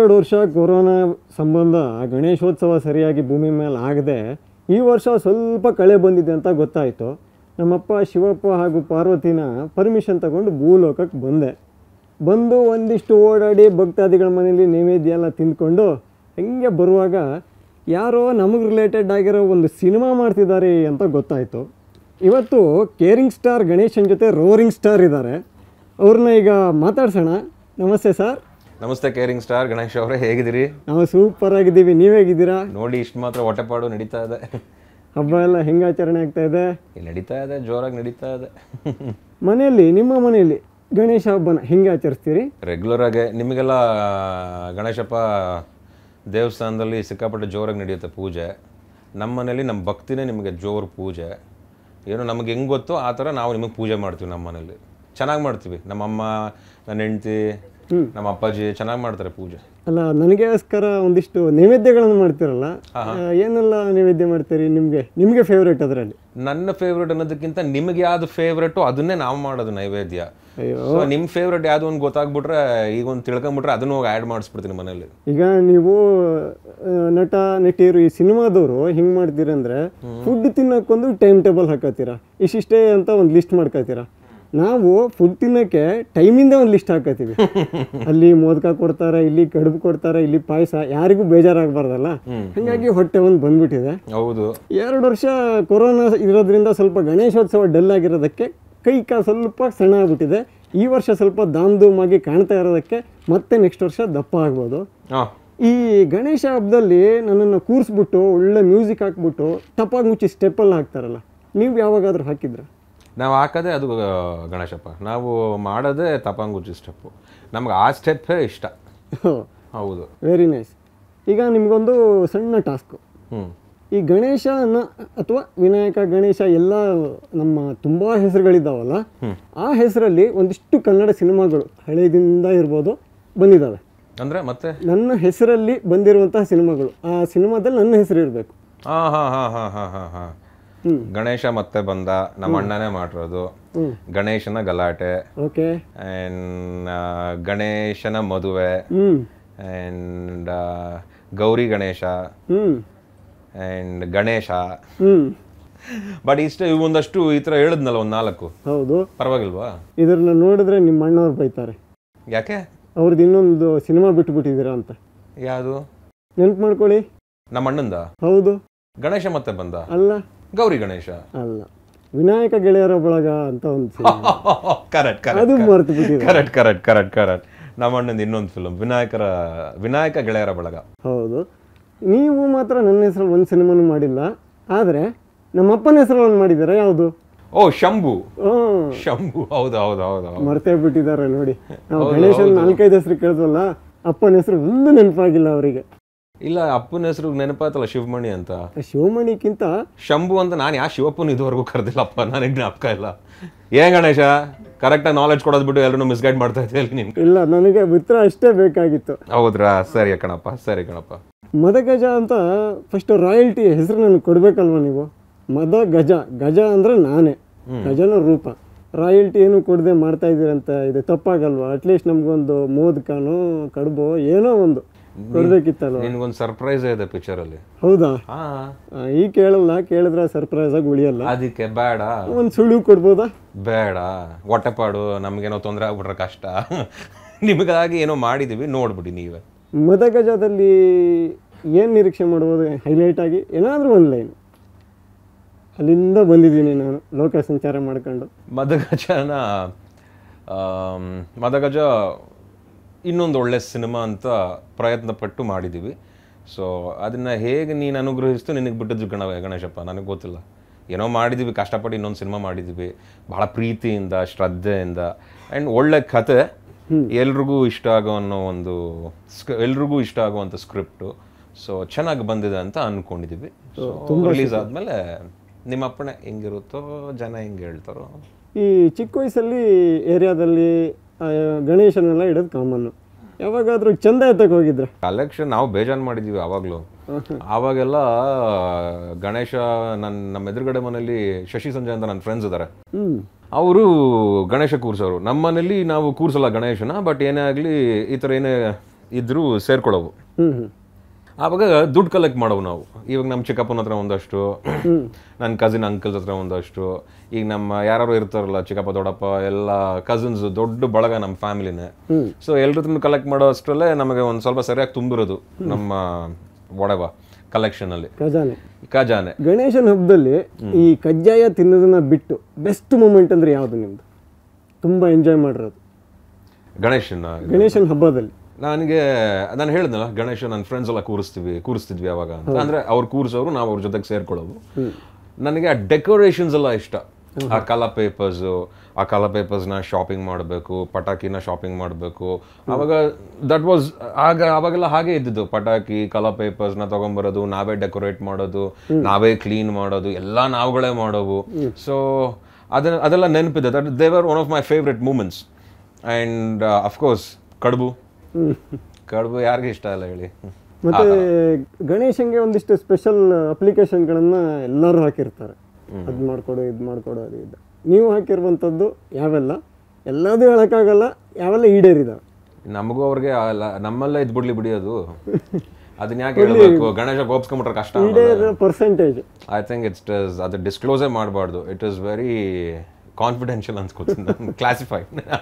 ಎರಡು ವರ್ಷ ಕೊರೋನಾ ಸಂಬಂಧ ಗಣೇಶೋತ್ಸವ ಸರಿಯಾಗಿ ಭೂಮಿ ಮೇಲೆ ಆಗದೆ ಈ ವರ್ಷ ಸ್ವಲ್ಪ ಕಳೆ ಬಂದಿದೆ ಅಂತ ಗೊತ್ತಾಯಿತು ನಮ್ಮಪ್ಪ ಶಿವಪ್ಪ ಹಾಗೂ ಪಾರ್ವತಿನ ಪರ್ಮಿಷನ್ ತಗೊಂಡು ಭೂಲೋಕಕ್ಕೆ ಬಂದೆ ಬಂದು ಒಂದಿಷ್ಟು ಓಡಾಡಿ ಭಕ್ತಾದಿಗಳ ಮನೇಲಿ ನೈವೇದ್ಯ ಎಲ್ಲ ತಿಂದ್ಕೊಂಡು ಹೆಂಗೆ ಬರುವಾಗ ಯಾರೋ ನಮಗೆ ರಿಲೇಟೆಡ್ ಆಗಿರೋ ಒಂದು ಸಿನಿಮಾ ಮಾಡ್ತಿದ್ದಾರೆ ಅಂತ ಗೊತ್ತಾಯಿತು ಇವತ್ತು ಕೇರಿಂಗ್ ಸ್ಟಾರ್ ಗಣೇಶನ್ ಜೊತೆ ರೋರಿಂಗ್ ಸ್ಟಾರ್ ಇದ್ದಾರೆ ಅವ್ರನ್ನ ಈಗ ಮಾತಾಡ್ಸೋಣ ನಮಸ್ತೆ ಸರ್ ನಮಸ್ತೆ ಕೇರಿಂಗ್ ಸ್ಟಾರ್ ಗಣೇಶ್ ಅವರೇ ಹೇಗಿದ್ದೀರಿ ನಾವು ಸೂಪರ್ ಆಗಿದ್ದೀವಿ ನೀವು ಹೇಗಿದ್ದೀರಾ ನೋಡಿ ಇಷ್ಟು ಮಾತ್ರ ಹೊಟ್ಟೆಪಾಡು ನಡೀತಾ ಇದೆ ಹಬ್ಬ ಎಲ್ಲ ಹೆಂಗೆ ಆಚರಣೆ ಆಗ್ತಾ ಇದೆ ಇಲ್ಲಿ ನಡೀತಾ ಇದೆ ಜೋರಾಗಿ ನಡೀತಾ ಇದೆ ಮನೆಯಲ್ಲಿ ನಿಮ್ಮ ಮನೆಯಲ್ಲಿ ಗಣೇಶ ಹಬ್ಬನ ಹೆಂಗೆ ಆಚರಿಸ್ತೀರಿ ರೆಗ್ಯುಲರ್ ಆಗಿ ನಿಮಗೆಲ್ಲ ಗಣೇಶಪ್ಪ ದೇವಸ್ಥಾನದಲ್ಲಿ ಸಿಕ್ಕಾಪಟ್ಟೆ ಜೋರಾಗಿ ನಡೆಯುತ್ತೆ ಪೂಜೆ ನಮ್ಮ ಮನೇಲಿ ನಮ್ಮ ಭಕ್ತಿನೇ ನಿಮಗೆ ಜೋರು ಪೂಜೆ ಏನು ನಮಗೆ ಹೆಂಗೆ ಗೊತ್ತೋ ಆ ಥರ ನಾವು ನಿಮಗೆ ಪೂಜೆ ಮಾಡ್ತೀವಿ ನಮ್ಮ ಮನೇಲಿ ಚೆನ್ನಾಗಿ ಮಾಡ್ತೀವಿ ನಮ್ಮಮ್ಮ ನನ್ನ ಹೆಂಡ್ತಿ ನಮ್ಮ ಅಪ್ಪಾಜಿ ಚೆನ್ನಾಗಿ ಮಾಡ್ತಾರೆ ಪೂಜೆ ಅಲ್ಲ ನನಗೋಸ್ಕರ ಒಂದಿಷ್ಟು ನೈವೇದ್ಯಗಳನ್ನು ಮಾಡ್ತೀರಲ್ಲ ಆ, ಏನೆಲ್ಲ ನೈವೇದ್ಯ ಮಾಡ್ತೀರಿ ನಿಮಗೆ ನಿಮಗೆ ಫೇವ್ರೇಟ್ ಅದರಲ್ಲಿ ನನ್ನ ಫೇವ್ರೇಟ್ ಅನ್ನೋದಕ್ಕಿಂತ ನಿಮಗೆ ಯಾವ್ದು ಫೇವ್ರೇಟು ಅದನ್ನೇ ನಾವು ಮಾಡೋದು ನೈವೇದ್ಯ ಅಯ್ಯೋ. ಸೊ ನಿಮ್ಮ ಫೇವ್ರೇಟ್ ಯಾವ್ದು ಒಂದು ಗೊತ್ತಾಗ್ಬಿಟ್ರೆ ಈಗ ಒಂದು ತಿಳ್ಕೊಂಬಿಟ್ರೆ ಅದನ್ನು ಹೋಗಿ ಆ್ಯಡ್ ಮಾಡಿಸ್ಬಿಡ್ತೀನಿ ಮನೇಲಿ ಈಗ ನೀವು ಆ, ನಟ ನಟಿಯರು ಈ ಸಿನಿಮಾದವರು ಹಿಂಗೆ ಮಾಡ್ತೀರಂದ್ರೆ ಫುಡ್ ತಿನ್ನಕ್ಕೊಂದು ಟೈಮ್ ಟೇಬಲ್ ಹಾಕತ್ತೀರಾ ಇಷ್ಟಿಷ್ಟೇ ಅಂತ ಒಂದು ಲಿಸ್ಟ್ ಮಾಡ್ಕೊತೀರಾ ನಾವು ಫುಡ್ ತಿನ್ನಕ್ಕೆ ಟೈಮಿಂದ ಒಂದು ಲಿಸ್ಟ್ ಹಾಕತ್ತೀವಿ ಅಲ್ಲಿ ಮೋದಕ ಕೊಡ್ತಾರೆ ಇಲ್ಲಿ ಕಡುಬು ಕೊಡ್ತಾರೆ ಇಲ್ಲಿ ಪಾಯಸ ಯಾರಿಗೂ ಬೇಜಾರಾಗಬಾರ್ದಲ್ಲ ಹಾಗಾಗಿ ಹೊಟ್ಟೆ ಒಂದು ಬಂದ್ಬಿಟ್ಟಿದೆ ಹೌದು ಎರಡು ವರ್ಷ ಕೊರೋನಾ ಇರೋದ್ರಿಂದ ಸ್ವಲ್ಪ ಗಣೇಶೋತ್ಸವ ಡಲ್ ಆಗಿರೋದಕ್ಕೆ ಕೈ ಕಾ ಸ್ವಲ್ಪ ಸಣ್ಣ ಆಗ್ಬಿಟ್ಟಿದೆ ಈ ವರ್ಷ ಸ್ವಲ್ಪ ಧಾಮ್ ಧೂಮ್ ಆಗಿ ಕಾಣ್ತಾ ಇರೋದಕ್ಕೆ ಮತ್ತೆ ನೆಕ್ಸ್ಟ್ ವರ್ಷ ದಪ್ಪ ಆಗ್ಬೋದು ಹಾಂ ಈ ಗಣೇಶ ಹಬ್ಬದಲ್ಲಿ ನನ್ನನ್ನು ಕೂರಿಸ್ಬಿಟ್ಟು ಒಳ್ಳೆ ಮ್ಯೂಸಿಕ್ ಹಾಕ್ಬಿಟ್ಟು ಟಪಾಗಿ ಮುಚ್ಚಿ ಸ್ಟೆಪ್ಪಲ್ಲಿ ಹಾಕ್ತಾರಲ್ಲ ನೀವು ಯಾವಾಗಾದ್ರೂ ಹಾಕಿದ್ರ ನಾವು ಹಾಕೋದೇ ಅದು ಆ, ಗಣೇಶಪ್ಪ ನಾವು ಮಾಡೋದೇ ತಪಂಗುಚ್ಚಿ ಸ್ಟೆಪ್ಪು ನಮ್ಗೆ ಆ ಸ್ಟೆಪ್ಪೇ ಇಷ್ಟ ಹೌದು ವೆರಿ ನೈಸ್ ಈಗ ನಿಮಗೊಂದು ಸಣ್ಣ ಟಾಸ್ಕು ಹ್ಞೂ ಈ ಗಣೇಶನ ಅಥವಾ ವಿನಾಯಕ ಗಣೇಶ ಎಲ್ಲ ನಮ್ಮ ತುಂಬ ಹೆಸರುಗಳಿದ್ದಾವಲ್ಲ ಆ ಹೆಸರಲ್ಲಿ ಒಂದಿಷ್ಟು ಕನ್ನಡ ಸಿನಿಮಾಗಳು ಹಳೆಯದಿಂದ ಇರ್ಬೋದು ಬಂದಿದ್ದಾವೆ ಅಂದರೆ ಮತ್ತೆ ನನ್ನ ಹೆಸರಲ್ಲಿ ಬಂದಿರುವಂತಹ ಸಿನಿಮಾಗಳು ಆ ಸಿನಿಮಾದಲ್ಲಿ ನನ್ನ ಹೆಸರು ಇರಬೇಕು ಹಾಂ ಹಾಂ ಹಾಂ ಹಾಂ ಹಾಂ ಹಾಂ ಹಾಂ ಗಣೇಶ ಮತ್ತೆ ಬಂದ ನಮ್ಮ ಅಣ್ಣನೇ ಮಾಡಿರೋದು ಗಣೇಶನ ಗಲಾಟೆ ಓಕೆ ಆ್ಯಂಡ್ ಗಣೇಶನ ಮದುವೆ ಹ್ಞೂ ಆ್ಯಂಡ್ ಗೌರಿ ಗಣೇಶ ಹ್ಞೂ ಆ್ಯಂಡ್ ಗಣೇಶ ಹ್ಞೂ ಬಟ್ ಇಷ್ಟು ಇವು ಒಂದಷ್ಟು ಈ ಥರ ಹೇಳಿದ್ನಲ್ಲ ಒಂದು ನಾಲ್ಕು ಹೌದು ಪರವಾಗಿಲ್ವಾ ಇದನ್ನ ನೋಡಿದ್ರೆ ನಿಮ್ಮ ಅಣ್ಣವ್ರು ಬೈತಾರೆ ಯಾಕೆ ಅವ್ರದ್ದು ಇನ್ನೊಂದು ಸಿನಿಮಾ ಬಿಟ್ಬಿಟ್ಟಿದ್ದೀರಾ ಅಂತ ಯಾವುದು ನೆನ್ಪು ಮಾಡ್ಕೊಳ್ಳಿ ನಮ್ಮ ಅಣ್ಣಂದ ಹೌದು ಗಣೇಶ ಮತ್ತೆ ಬಂದ ಅಲ್ಲ ಗೌರಿ ಗಣೇಶ ಅಲ್ಲ ವಿನಾಯಕ ಗೆಳೆಯರ ಬಳಗ ಅಂತ ಒಂದು ಸಿನಿಮಾ ಕರೆಕ್ಟ್ ಅದು ಕರೆಕ್ಟ್ ಮರ್ತು ಬಿಟ್ಟಿದೆ ಕರೆಕ್ಟ್ ಕರೆಕ್ಟ್ ಕರೆಕ್ಟ್ ಕರೆಕ್ಟ್ ನಮ್ಮ ಅಣ್ಣಂದು ಇನ್ನೊಂದು ಫಿಲ್ಮ್ ವಿನಾಯಕರ ವಿನಾಯಕ ಗೆಳೆಯರ ಬಳಗ ಹೌದು ನೀವು ಮಾತ್ರ ನನ್ನ ಹೆಸರಲ್ಲಿ ಒಂದು ಸಿನಿಮಾನು ಮಾಡಿಲ್ಲ ಆದರೆ ನಮ್ಮ ಅಪ್ಪನ ಹೆಸರಲ್ಲಿ ಒಂದು ಮಾಡಿದ್ದೀರಾ ಯಾವುದು ಓ ಶಂಭು ಹ್ಮ್ ಶಂಭು ಹೌದು ಹೌದು ಹೌದು ಹೌದು ಮರ್ತೇ ಬಿಟ್ಟಿದ್ದಾರೆ ನೋಡಿ ನಾವು ಗಣೇಶನ್ ನಾಲ್ಕೈದು ಹೆಸರು ಕೇಳಿದ್ವಲ್ಲ ಅಪ್ಪನ ಹೆಸರು ಒಂದು ನೆನಪಾಗಿಲ್ಲ ಅವರಿಗೆ ಇಲ್ಲ ಅಪ್ಪನ ಹೆಸರು ನೆನಪಾತಲ್ಲ ಶಿವಮಣಿ ಅಂತ ಶಿವಮಣಿಕ್ಕಿಂತ ಶಂಭು ಅಂತ ನಾನು ಯಾವ ಶಿವಪ್ಪನ ಇದುವರೆಗೂ ಕರೆದಿಲ್ಲಪ್ಪ ನನಗೆ ಜ್ಞಾಪಕ ಇಲ್ಲ ಏನ್ ಗಣೇಶ ಕರೆಕ್ಟಾಗಿ ನಾಲೆಡ್ಜ್ ಕೊಡೋದು ಬಿಟ್ಟು ಎಲ್ಲರೂ ಮಿಸ್ಗೈಡ್ ಮಾಡ್ತಾ ಇದ್ದೀವಿ ನಿಮ್ಗೆ ಇಲ್ಲ ನನಗೆ ಉತ್ತರ ಅಷ್ಟೇ ಬೇಕಾಗಿತ್ತು ಹೌದ್ರಾ ಸರಿ ಕಣಪ್ಪ ಸರಿ ಕಣಪ್ಪ ಮದಗಜ ಅಂತ ಫಸ್ಟ್ ರಾಯಲ್ಟಿ ಹೆಸರು ನನಗೆ ಕೊಡ್ಬೇಕಲ್ವ ನೀವು ಮದ ಗಜ ಗಜ ಅಂದ್ರೆ ನಾನೇ ಗಜನ ರೂಪ ರಾಯಲ್ಟಿ ಏನು ಕೊಡದೆ ಮಾಡ್ತಾ ಇದ್ದೀರಂತ ಇದು ತಪ್ಪಾಗಲ್ವಾ ಅಟ್ಲೀಸ್ಟ್ ನಮಗೊಂದು ಮೋದಕನೋ ಕಡುಬು ಏನೋ ಒಂದು ಕೊಡ್ಬೇಕಿತ್ತಲ್ವ ನಿನ್ಗೊಂದು ಸರ್ಪ್ರೈಸ್ ಇದೆ ಪಿಕ್ಚರ್ ಅಲ್ಲಿ ಹೌದಾ ಹಾ ಆ, ಈಗ ಕೇಳಲ್ಲ ಕೇಳಿದ್ರೆ ಸರ್ಪ್ರೈಸ್ ಆಗಿ ಉಳಿಯಲ್ಲ ಅದಕ್ಕೆ ಬೇಡ ಒಂದು ಸುಳ್ಳು ಕೊಡ್ಬೋದಾ ಬೇಡ ಹೊಟ್ಟೆಪಾಡು ನಮಗೇನೋ ತೊಂದರೆ ಆಗ್ಬಿಟ್ರೆ ಕಷ್ಟ ನಿಮಗಾಗಿ ಏನೋ ಮಾಡಿದೀವಿ ನೋಡ್ಬಿಡಿ ನೀವೇ ಮದಗಜದಲ್ಲಿ ಏನು ನಿರೀಕ್ಷೆ ಮಾಡ್ಬೋದು ಹೈಲೈಟ್ ಆಗಿ ಏನಾದರೂ ಒಂದು ಲೈನ್ ಅಲ್ಲಿಂದ ಬಂದಿದ್ದೀನಿ ನಾನು ಲೋಕ ಸಂಚಾರ ಮಾಡ್ಕೊಂಡು ಮದಗಜನ ಆಮ್, ಮದಗಜ ಇನ್ನೊಂದು ಒಳ್ಳೆ ಸಿನಿಮಾ ಅಂತ ಪ್ರಯತ್ನ ಪಟ್ಟು ಮಾಡಿದ್ದೀವಿ ಸೊ ಅದನ್ನು ಹೇಗೆ ನೀನು ಅನುಗ್ರಹಿಸ್ತು ನಿನಗೆ ಬಿಟ್ಟದ್ದು ಗಣ ಗಣೇಶಪ್ಪ ನನಗೆ ಗೊತ್ತಿಲ್ಲ ಏನೋ ಮಾಡಿದ್ದೀವಿ ಕಷ್ಟಪಟ್ಟು ಇನ್ನೊಂದು ಸಿನಿಮಾ ಮಾಡಿದ್ದೀವಿ ಭಾಳ ಪ್ರೀತಿಯಿಂದ ಶ್ರದ್ಧೆಯಿಂದ ಆ್ಯಂಡ್ ಒಳ್ಳೆ ಕತೆ ಎಲ್ರಿಗೂ ಇಷ್ಟ ಆಗೋ ಅನ್ನೋ ಒಂದು ಸ್ಕ್ ಎಲ್ರಿಗೂ ಇಷ್ಟ ಆಗುವಂಥ ಸ್ಕ್ರಿಪ್ಟು ಸೊ ಚೆನ್ನಾಗಿ ಬಂದಿದೆ ಅಂತ ಅಂದ್ಕೊಂಡಿದ್ದೀವಿ ಸೊ ರಿಲೀಸ್ ಆದಮೇಲೆ ನಿಮ್ಮ ಅಪ್ಪಣೆ ಹೆಂಗಿರುತ್ತೋ ಜನ ಹೆಂಗೆ ಹೇಳ್ತಾರೋ ಈ ಚಿಕ್ಕ ವಯಸ್ಸಲ್ಲಿ ಏರಿಯಾದಲ್ಲಿ ಆ, ಗಣೇಶನೆಲ್ಲ ಇಡೋದು ಕಾಮನ್ನು ಯಾವಾಗಾದ್ರೂ ಚಂದ ಎತ್ತಕ್ಕೆ ಹೋಗಿದ್ರ ಕಲೆಕ್ಷನ್ ನಾವು ಬೇಜಾನ್ ಮಾಡಿದ್ದೀವಿ ಆವಾಗಲೂ ಆವಾಗೆಲ್ಲ ಗಣೇಶ ನನ್ನ ನಮ್ಮ ಎದುರುಗಡೆ ಮನೇಲಿ ಶಶಿ ಸಂಜಯ್ ಅಂತ ನನ್ನ ಫ್ರೆಂಡ್ಸ್ ಇದ್ದಾರೆ ಹ್ಮ್ ಅವರು ಗಣೇಶ ಕೂರ್ಸೋರು ನಮ್ಮ ಮನೇಲಿ ನಾವು ಕೂರ್ಸಲ್ಲ ಗಣೇಶನ ಬಟ್ ಏನೇ ಆಗಲಿ ಈ ಥರ ಏನೇ ಇದ್ರೂ ಸೇರ್ಕೊಳ್ಳೋವು ಹ್ಞೂ ಹ್ಞೂ ಆವಾಗ ದುಡ್ಡು ಕಲೆಕ್ಟ್ ಮಾಡೋವು ನಾವು ಇವಾಗ ನಮ್ಮ ಚಿಕ್ಕಪ್ಪನ ಹತ್ರ ಒಂದಷ್ಟು ನನ್ನ ಕಸಿನ್ ಅಂಕಲ್ಸ್ ಹತ್ರ ಒಂದಷ್ಟು ಈಗ ನಮ್ಮ ಯಾರು ಇರ್ತಾರಲ್ಲ ಚಿಕ್ಕಪ್ಪ ದೊಡ್ಡಪ್ಪ ಎಲ್ಲ ಕಸಿನ್ಸ್ ದೊಡ್ಡ ಬಳಗ ನಮ್ಮ ಫ್ಯಾಮಿಲಿನೇ ಸೊ ಎಲ್ರ ಹತ್ರ ಕಲೆಕ್ಟ್ ಮಾಡೋ ಅಷ್ಟರಲ್ಲೇ ನಮಗೆ ಒಂದು ಸ್ವಲ್ಪ ಸರಿಯಾಗಿ ತುಂಬಿರೋದು ನಮ್ಮ ಒಡವ ಕಲೆಕ್ಷನ್ ಅಲ್ಲಿ ಖಜಾನೆ ಖಜಾನೆ ಗಣೇಶನ ಹಬ್ಬದಲ್ಲಿ ಈ ಕಜ್ಜಾಯ ತಿನ್ನೋದನ್ನ ಬಿಟ್ಟು ಬೆಸ್ಟ್ ಮೂಮೆಂಟ್ ಅಂದ್ರೆ ಯಾವುದು ನಿಮ್ದು ತುಂಬ ಎಂಜಾಯ್ ಮಾಡಿರೋದು ಗಣೇಶನ ಗಣೇಶನ ಹಬ್ಬದಲ್ಲಿ ನನಗೆ ನಾನು ಹೇಳಿದ್ನಲ್ಲ ಗಣೇಶ ನನ್ನ ಫ್ರೆಂಡ್ಸ್ ಎಲ್ಲ ಕೂರಿಸ್ತೀವಿ ಕೂರಿಸ್ತಿದ್ವಿ ಅವಾಗ ಅಂತ ಅಂದ್ರೆ ಅವ್ರು ಕೂರಿಸೋರು ನಾವು ಅವ್ರ ಜೊತೆಗೆ ಸೇರ್ಕೊಳ್ಳೋದು ನನಗೆ ಆ ಡೆಕೋರೇಷನ್ಸ್ ಎಲ್ಲ ಇಷ್ಟ ಆ ಕಲರ್ ಪೇಪರ್ಸು ಆ ಕಲರ್ ಪೇಪರ್ಸ್ನ ಶಾಪಿಂಗ್ ಮಾಡಬೇಕು ಪಟಾಕಿನ ಶಾಪಿಂಗ್ ಮಾಡಬೇಕು ಅವಾಗ ದಟ್ ವಾಸ್ ಆಗ ಅವಾಗೆಲ್ಲ ಹಾಗೆ ಇದ್ದಿದ್ದು ಪಟಾಕಿ ಕಲರ್ ಪೇಪರ್ಸ್ನ ತಗೊಂಬರೋದು ನಾವೇ ಡೆಕೋರೇಟ್ ಮಾಡೋದು ನಾವೇ ಕ್ಲೀನ್ ಮಾಡೋದು ಎಲ್ಲ ನಾವುಗಳೇ ಮಾಡೋವು ಸೊ ಅದನ್ನ ಅದೆಲ್ಲ ನೆನಪಿದೆ that they were one of my favourite moments and of course ಕಡುಬು ಕಡುಬು ಯಾರಿಗೆ ಇಷ್ಟ ಇಲ್ಲ ಹೇಳಿ ಮತ್ತೆ ಗಣೇಶನ್ಗೆ ಒಂದಿಷ್ಟು ಸ್ಪೆಷಲ್ ಅಪ್ಲಿಕೇಶನ್ಗಳನ್ನ ಎಲ್ಲರೂ ಹಾಕಿರ್ತಾರೆ ಅದು ಮಾಡ್ಕೊಡು ಇದು ಮಾಡ್ಕೊಡು ಅದು ಇದು ನೀವು ಹಾಕಿರುವಂಥದ್ದು ಯಾವೆಲ್ಲ ಎಲ್ಲದೂ ಹೇಳೋಕ್ಕಾಗಲ್ಲ ಯಾವೆಲ್ಲ ಈಡೇರಿದಾವೆ ನಮಗೂ ಅವ್ರಿಗೆ ಅಲ್ಲ ನಮ್ಮಲ್ಲೇ ಇದ್ ಬಿಡ್ಲಿ ಬಿಡಿ ಅದು ಅದನ್ನ ಯಾಕೆ ಹೇಳ್ಬೇಕು ಗಣೇಶ ಗೋಪ್ಸ್ಕೊಂಬಿಟ್ರೆ ಕಷ್ಟ ಈಡೇರೋ ಪರ್ಸೆಂಟೇಜ್ ಐ ಥಿಂಕ್ ಇಟ್ಸ್ ಅದು ಡಿಸ್ಕ್ಲೋಸೇ ಮಾಡಬಾರ್ದು ಇಟ್ ಇಸ್ ವೆರಿ ಕಾನ್ಫಿಡೆನ್ಷಿಯಲ್ ಅನ್ಸ್ಕೊತೀನಿ ಕ್ಲಾಸಿಫೈಡ್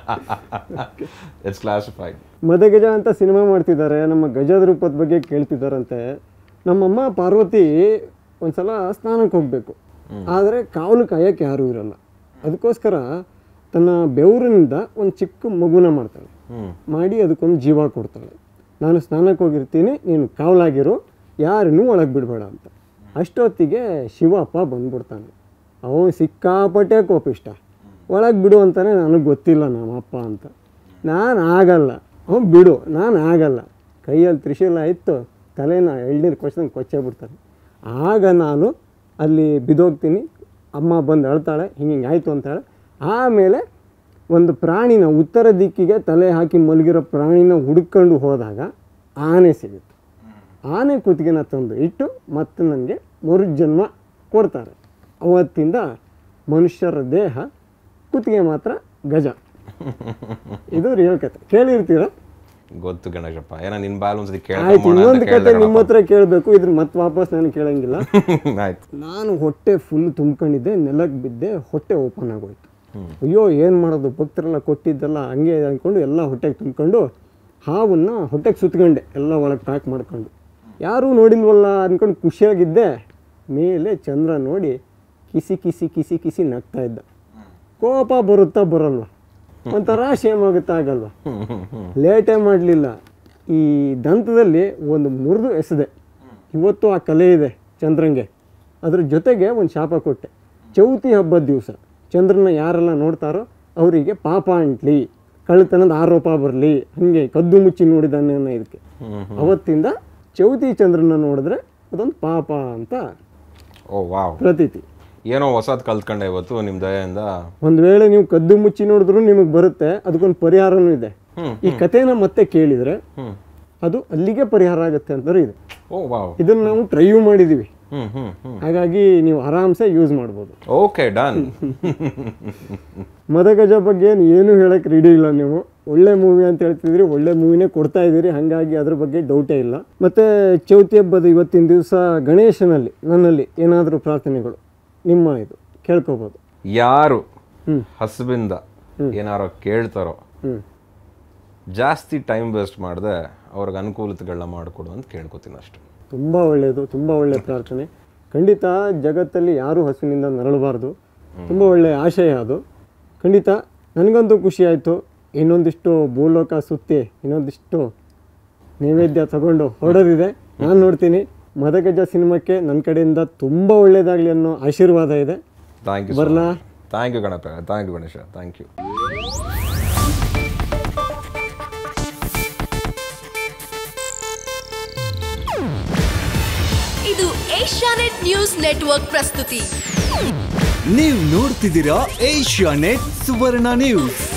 ಇಟ್ಸ್ ಕ್ಲಾಸಿಫೈಡ್ ಮದಗಜ ಅಂತ ಸಿನಿಮಾ ಮಾಡ್ತಿದ್ದಾರೆ ನಮ್ಮ ಗಜದ ರೂಪದ ಬಗ್ಗೆ ಕೇಳ್ತಿದ್ದಾರಂತೆ ನಮ್ಮಮ್ಮ ಪಾರ್ವತಿ ಒಂದ್ಸಲ ಸ್ನಾನಕ್ಕೆ ಹೋಗಬೇಕು ಆದರೆ ಕಾವಲು ಕಾಯಕ್ಕೆ ಯಾರೂ ಇರಲ್ಲ ಅದಕ್ಕೋಸ್ಕರ ತನ್ನ ಬೆವರಿನಿಂದ ಒಂದು ಚಿಕ್ಕ ಮಗುನ ಮಾಡ್ತಾಳೆ ಹ್ಮ್ ಮಾಡಿ ಅದಕ್ಕೊಂದು ಜೀವ ಕೊಡ್ತಾಳೆ ನಾನು ಸ್ನಾನಕ್ಕೆ ಹೋಗಿರ್ತೀನಿ ನೀನು ಕಾವಲಾಗಿರು ಯಾರನ್ನೂ ಒಳಗೆ ಬಿಡಬೇಡ ಅಂತ ಅಷ್ಟೊತ್ತಿಗೆ ಶಿವಪ್ಪ ಬಂದ್ಬಿಡ್ತಾನೆ ಅವನು ಸಿಕ್ಕಾಪಟ್ಟೆ ಕೋಪಿಷ್ಟ ಒಳಗೆ ಬಿಡು ಅಂತಾನೆ ನನಗೆ ಗೊತ್ತಿಲ್ಲ ನಮ್ಮಪ್ಪ ಅಂತ ನಾನು ಆಗಲ್ಲ ಅವ್ನು ಬಿಡು ನಾನು ಆಗಲ್ಲ ಕೈಯಲ್ಲಿ ತ್ರಿಶೂಲ ಇತ್ತು ತಲೆನ ಎಳ್ನೀರು ಕೊಚ್ಚಂಗೆ ಕೊಚ್ಚೇ ಬಿಡ್ತಾನೆ ಆಗ ನಾನು ಅಲ್ಲಿ ಬಿದ್ದೋಗ್ತೀನಿ ಅಮ್ಮ ಬಂದು ಅಳ್ತಾಳೆ ಹಿಂಗೆ ಹಿಂಗೆ ಆಯಿತು ಅಂತಾಳೆ ಆಮೇಲೆ ಒಂದು ಪ್ರಾಣಿನ ಉತ್ತರ ದಿಕ್ಕಿಗೆ ತಲೆ ಹಾಕಿ ಮಲಗಿರೋ ಪ್ರಾಣಿನ ಹುಡ್ಕೊಂಡು ಹೋದಾಗ ಆನೆ ಸಿಗುತ್ತೆ ಆನೆ ಕುತ್ತಿಗೆನ ತಂದು ಇಟ್ಟು ಮತ್ತೆ ನನಗೆ ಮರುಜನ್ಮ ಕೊಡ್ತಾರೆ ಅವತ್ತಿಂದ ಮನುಷ್ಯರ ದೇಹ ಕುತ್ತಿಗೆ ಮಾತ್ರ ಗಜ ಇದು ರಿಯಲ್ ಕತೆ ಕೇಳಿರ್ತೀರ ಗೊತ್ತು ಗಣೇಶಪ್ಪ ಏನೋ ನಿನ್ ಬಾಲ್ ಒಂದ್ಸತಿ ಆಯ್ತು ಇನ್ನೊಂದು ಕತೆ ಕೇಳ್ಕೊಂಬೋಣ ನಿಮ್ಮ ಹತ್ರ ಕೇಳಬೇಕು ಇದ್ರ ಮತ್ತೆ ವಾಪಸ್ ನಾನು ಕೇಳಂಗಿಲ್ಲ ಆಯ್ತು ನಾನು ಹೊಟ್ಟೆ ಫುಲ್ ತುಂಬ್ಕೊಂಡಿದ್ದೆ ನೆಲಕ್ಕೆ ಬಿದ್ದೆ ಹೊಟ್ಟೆ ಓಪನ್ ಆಗೋಯ್ತು ಅಯ್ಯೋ ಏನು ಮಾಡೋದು ಭಕ್ತರೆಲ್ಲ ಕೊಟ್ಟಿದ್ದೆಲ್ಲ ಹಂಗೆ ಅಂದ್ಕೊಂಡು ಎಲ್ಲ ಹೊಟ್ಟೆಗೆ ತುಂಬ್ಕೊಂಡು ಹಾವನ್ನು ಹೊಟ್ಟೆಗೆ ಸುತ್ಕೊಂಡೆ ಎಲ್ಲ ಒಳಗೆ ಪ್ಯಾಕ್ ಮಾಡ್ಕೊಂಡು ಯಾರೂ ನೋಡಿಲ್ವಲ್ಲ ಅಂದ್ಕೊಂಡು ಖುಷಿಯಾಗಿದ್ದೆ ಮೇಲೆ ಚಂದ್ರ ನೋಡಿ ಕಿಸಿ ಕಿಸಿ ಕಿಸಿ ಕಿಸಿ ನಗ್ತಾ ಇದ್ದ ಕೋಪ ಬರುತ್ತಾ ಬರಲ್ವ ಒಂಥರ ಶೇಮ್ ಆಗುತ್ತಾ ಆಗಲ್ವಾ ಲೇಟೇ ಮಾಡಲಿಲ್ಲ ಈ ದಂತದಲ್ಲಿ ಒಂದು ಮುರಿದು ಎಸೆದೆ ಇವತ್ತು ಆ ಕಲೆ ಇದೆ ಚಂದ್ರಂಗೆ ಅದ್ರ ಜೊತೆಗೆ ಒಂದು ಶಾಪ ಕೊಟ್ಟೆ ಚೌತಿ ಹಬ್ಬದ ದಿವಸ ಚಂದ್ರನ ಯಾರೆಲ್ಲ ನೋಡ್ತಾರೋ ಅವರಿಗೆ ಪಾಪ ಅಂಟ್ಲಿ ಕಳ್ಳತನದ ಆರೋಪ ಬರಲಿ ಹಾಗೆ ಕದ್ದು ಮುಚ್ಚಿ ನೋಡಿದಾನೆ ಅನ್ನೋ ಇದಕ್ಕೆ ಅವತ್ತಿಂದ ಚೌತಿ ಚಂದ್ರನ ನೋಡಿದ್ರೆ ಅದೊಂದು ಪಾಪ ಅಂತ ಓ ವಾವ್ ಪ್ರತೀತಿ ಏನೋ ಹೊಸದ್ ಕಲ್ತ್ಕೊಂಡೆ ಇವತ್ತು ನಿಮ್ ದಯೆಯಿಂದ ಒಂದು ವೇಳೆ ನೀವು ಕದ್ದು ಮುಚ್ಚಿ ನೋಡಿದ್ರು ನಿಮಗೆ ಬರುತ್ತೆ ಅದಕ್ಕೊಂದು ಪರಿಹಾರನೂ ಇದೆ ಹ್ಮ್ ಈ ಕಥೆನ ಮತ್ತೆ ಕೇಳಿದರೆ ಹ್ಮ್ ಅದು ಅಲ್ಲಿಗೆ ಪರಿಹಾರ ಆಗುತ್ತೆ ಅಂತಲೂ ಇದೆ ಓ ವಾವ್ ಇದನ್ನು ನಾವು ಟ್ರೈಯೂ ಮಾಡಿದ್ದೀವಿ ಹ್ಮ್ ಹ್ಮ್ ಹ್ಮ್ ಹಾಗಾಗಿ ನೀವು ಆರಾಮ್ಸೆ ಯೂಸ್ ಮಾಡ್ಬೋದು ಓಕೆ ಡನ್ ಮದಗಜ ಬಗ್ಗೆ ಏನು ಹೇಳಕ್ಕೆ ರೆಡಿ ಇಲ್ಲ ನೀವು ಒಳ್ಳೆ ಮೂವಿ ಅಂತ ಹೇಳ್ತಿದ್ರಿ ಒಳ್ಳೆ ಮೂವಿನೇ ಕೊಡ್ತಾ ಇದ್ದೀರಿ ಹಾಗಾಗಿ ಅದ್ರ ಬಗ್ಗೆ ಡೌಟೇ ಇಲ್ಲ ಮತ್ತು ಚೌತಿ ಹಬ್ಬದ ಇವತ್ತಿನ ದಿವಸ ಗಣೇಶನಲ್ಲಿ ನನ್ನಲ್ಲಿ ಏನಾದರೂ ಪ್ರಾರ್ಥನೆಗಳು ನಿಮ್ಮ ಇದು ಕೇಳ್ಕೊಬೋದು ಯಾರು ಹ್ಮ್. ಹಸುವಿಂದ ಏನಾರೋ ಕೇಳ್ತಾರೋ ಹ್ಞೂ ಜಾಸ್ತಿ ಟೈಮ್ ವೇಸ್ಟ್ ಮಾಡದೆ ಅವ್ರಿಗೆ ಅನುಕೂಲತೆಗಳನ್ನ ಮಾಡಿಕೊಡು ಅಂತ ಕೇಳ್ಕೊತೀನಿ ಅಷ್ಟೆ ತುಂಬ ಒಳ್ಳೆಯದು ತುಂಬ ಒಳ್ಳೆಯ ಪ್ರಾರ್ಥನೆ ಖಂಡಿತ ಜಗತ್ತಲ್ಲಿ ಯಾರೂ ಹಸುವಿನಿಂದ ನರಳಬಾರ್ದು ತುಂಬ ಒಳ್ಳೆಯ ಆಶಯ ಅದು ಖಂಡಿತ ನನಗಂತೂ ಖುಷಿ ಆಯಿತು ಇನ್ನೊಂದಿಷ್ಟು ಭೂಲೋಕ ಸುತ್ತಿ ಇನ್ನೊಂದಿಷ್ಟು ನೈವೇದ್ಯ ತಗೊಂಡು ಹೊರಡೋದಿದೆ ನಾನು ನೋಡ್ತೀನಿ ಮದಗಜ ಸಿನಿಮಾಕ್ಕೆ ನನ್ನ ಕಡೆಯಿಂದ ತುಂಬ ಒಳ್ಳೆಯದಾಗಲಿ ಅನ್ನೋ ಆಶೀರ್ವಾದ ಇದೆ ಥ್ಯಾಂಕ್ ಯು ಬರ್ಲಾ thank you Ganapa thank you Ganesha thank you ಇದು ಏಷ್ಯಾನೆಟ್ ನ್ಯೂಸ್ ನೆಟ್ವರ್ಕ್ ಪ್ರಸ್ತುತಿ ನೀವು ನೋಡ್ತಿದ್ದೀರಾ ಏಷ್ಯಾ ನೆಟ್ ಸುವರ್ಣ ನ್ಯೂಸ್